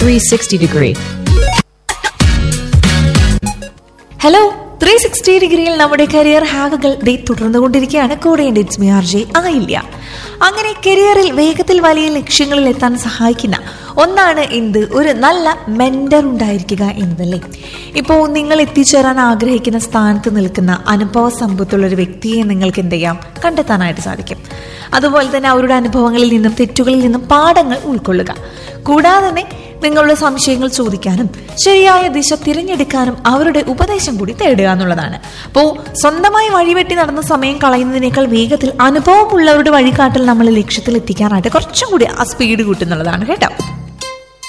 360 degree. Hello three sixty ഡിഗ്രിയിൽ നമ്മുടെ career ഹാഗുകൾ day തുടർന്നുകൊണ്ടിരിക്കുകയാണ് കൂടെ എൻ്റെ ഇറ്റ്സ് മി ആർ ജെ ആയില്ല അങ്ങനെ കരിയറിൽ വേഗത്തിൽ വലിയ ലക്ഷ്യങ്ങളിൽ എത്താൻ സഹായിക്കുന്ന ഒന്നാണ് എന്ത് ഒരു നല്ല മെന്റർ ഉണ്ടായിരിക്കുക എന്നതല്ലേ ഇപ്പോൾ നിങ്ങൾ എത്തിച്ചേരാൻ ആഗ്രഹിക്കുന്ന സ്ഥാനത്ത് നിൽക്കുന്ന അനുഭവ സമ്പത്തുള്ള ഒരു വ്യക്തിയെ നിങ്ങൾക്ക് എന്ത് ചെയ്യാം കണ്ടെത്താനായിട്ട് സാധിക്കും അതുപോലെ തന്നെ അവരുടെ അനുഭവങ്ങളിൽ നിന്നും തെറ്റുകളിൽ നിന്നും പാഠങ്ങൾ ഉൾക്കൊള്ളുക കൂടാതെ തന്നെ നിങ്ങളുടെ സംശയങ്ങൾ ചോദിക്കാനും ശരിയായ ദിശ തിരഞ്ഞെടുക്കാനും അവരുടെ ഉപദേശം കൂടി തേടുക എന്നുള്ളതാണ് അപ്പോൾ സ്വന്തമായി വഴിവെട്ടി നടന്ന സമയം കളയുന്നതിനേക്കാൾ വേഗത്തിൽ അനുഭവമുള്ളവരുടെ വഴികാട്ടൽ നമ്മളെ ലക്ഷ്യത്തിൽ എത്തിക്കാനായിട്ട് കുറച്ചും കൂടി ആ സ്പീഡ് കൂട്ടുന്നുള്ളതാണ് കേട്ടോ